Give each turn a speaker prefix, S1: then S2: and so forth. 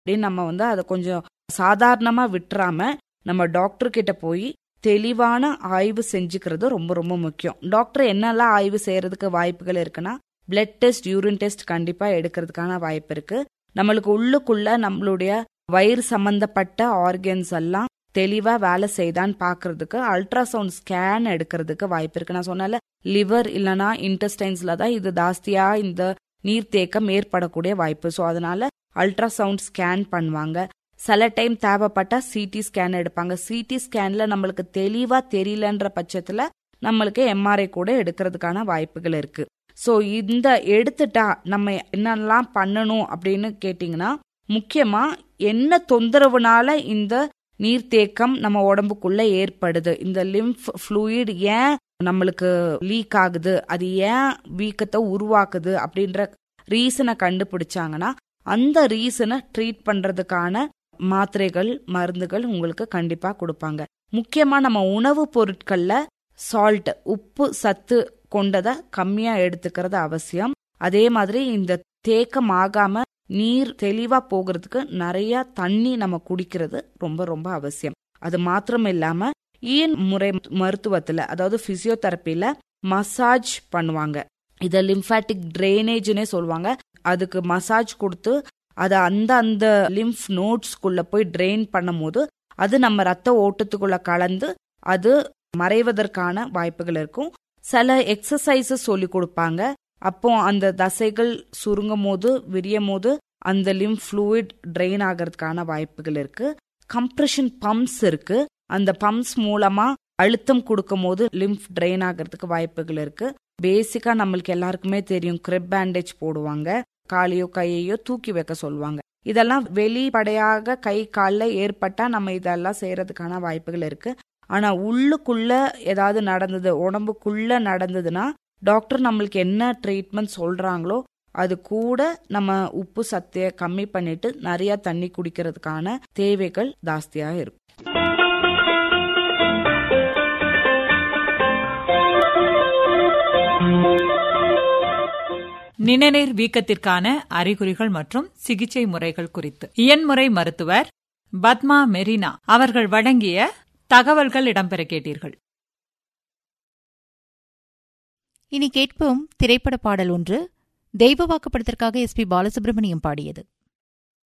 S1: அப்படின்னு நம்ம வந்து அதை கொஞ்சம் சாதாரணமா விட்டுறாம நம்ம டாக்டர் கிட்ட போய் தெளிவான ஆய்வு செஞ்சுக்கிறது ரொம்ப ரொம்ப முக்கியம் டாக்டர் என்னெல்லாம் ஆய்வு செய்யறதுக்கு வாய்ப்புகள் இருக்குன்னா பிளட் டெஸ்ட் யூரின் டெஸ்ட் கண்டிப்பா எடுக்கிறதுக்கான வாய்ப்பு இருக்கு நம்மளுக்கு உள்ளுக்குள்ள நம்மளுடைய வயிறு சம்பந்தப்பட்ட ஆர்கன்ஸ் எல்லாம் தெளிவா வேலை செய்தான்னு பாக்குறதுக்கு அல்ட்ராசவுண்ட் ஸ்கேன் எடுக்கிறதுக்கு வாய்ப்பு இருக்கு நான் சொன்னால லிவர் இல்லனா இன்டெஸ்டைன்ஸ்ல தான் இது ஜாஸ்தியா இந்த நீர்த்தேக்கம் ஏற்படக்கூடிய வாய்ப்பு ஸோ அதனால அல்ட்ராசவுண்ட் ஸ்கேன் பண்ணுவாங்க சில டைம் தேவைப்பட்டா சிடி ஸ்கேன் எடுப்பாங்க சிடி ஸ்கேன்ல நம்மளுக்கு தெளிவா தெரியலன்ற பட்சத்துல நம்மளுக்கு எம்ஆர்ஐ கூட எடுக்கிறதுக்கான வாய்ப்புகள் இருக்கு ஸோ இந்த எடுத்துட்டா நம்ம என்னெல்லாம் பண்ணணும் அப்படின்னு கேட்டிங்கன்னா முக்கியமா என்ன தொந்தரவுனால இந்த நீர்த்தேக்கம் நம்ம உடம்புக்குள்ள ஏற்படுது இந்த லிம்ஃப் ஃப்ளூயிட் ஏன் நம்மளுக்கு லீக் ஆகுது அது ஏன் வீக்கத்தை உருவாக்குது அப்படின்ற ரீசனை கண்டுபிடிச்சாங்கன்னா அந்த ரீசனை ட்ரீட் பண்றதுக்கான மாத்திரைகள் மருந்துகள் உங்களுக்கு கண்டிப்பா கொடுப்பாங்க முக்கியமா நம்ம உணவுப் பொருட்கள்ல சால்ட் உப்பு சத்து கொண்டதை கம்மியா எடுத்துக்கிறது அவசியம் அதே மாதிரி இந்த தேக்கம் ஆகாம நீர் தெளிவா போகிறதுக்கு நிறைய தண்ணி நம்ம குடிக்கிறது ரொம்ப ரொம்ப அவசியம் அது மாத்திரம் இல்லாம ஈன் முறை மருத்துவத்துல அதாவது பிசியோதெரப்பில மசாஜ் பண்ணுவாங்க இத லிம்பாட்டிக் ட்ரைனேஜ்னே சொல்லுவாங்க அதுக்கு மசாஜ் கொடுத்து அதை அந்த அந்த லிம்ஃப் நோட்ஸ்குள்ள போய் ட்ரெயின் பண்ணும்போது அது நம்ம ரத்த ஓட்டத்துக்குள்ள கலந்து அது மறைவதற்கான வாய்ப்புகள் இருக்கும் சில எக்ஸசைசஸ் சொல்லி கொடுப்பாங்க அப்போ அந்த தசைகள் சுருங்கும் போது விரியும் போது அந்த லிம் ஃப்ளூயிட் ட்ரெயின் ஆகிறதுக்கான வாய்ப்புகள் இருக்கு கம்ப்ரெஷன் பம்ப்ஸ் இருக்கு அந்த பம்ப்ஸ் மூலமா அழுத்தம் கொடுக்கும் போது லிம்ஃப் ட்ரெயின் ஆகிறதுக்கு வாய்ப்புகள் இருக்கு பேசிக்கா நம்மளுக்கு எல்லாருக்குமே தெரியும் கிரிப் பேண்டேஜ் போடுவாங்க காலையோ கையையோ தூக்கி வைக்க சொல்லுவாங்க இதெல்லாம் வெளிப்படையாக கை காலில் ஏற்பட்டா நம்ம இதெல்லாம் செய்யறதுக்கான வாய்ப்புகள் இருக்கு ஆனா உள்ளுக்குள்ள ஏதாவது நடந்தது உடம்புக்குள்ள நடந்ததுன்னா டாக்டர் நம்மளுக்கு என்ன ட்ரீட்மெண்ட் சொல்றாங்களோ அது கூட நம்ம உப்பு சத்தைய கம்மி பண்ணிட்டு நிறைய தண்ணி குடிக்கிறதுக்கான தேவைகள் ஜாஸ்தியா இருக்கும்
S2: நிணநீர் வீக்கத்திற்கான அறிகுறிகள் மற்றும் சிகிச்சை முறைகள் குறித்து இயன்முறை மருத்துவர் பத்மா மெரினா அவர்கள் வழங்கிய தகவல்கள் இடம்பெற கேட்டீர்கள்
S3: இனி கேட்போம் திரைப்பட பாடல் ஒன்று தெய்வ வாக்குப்படத்திற்காக எஸ் பி பாலசுப்ரமணியம் பாடியது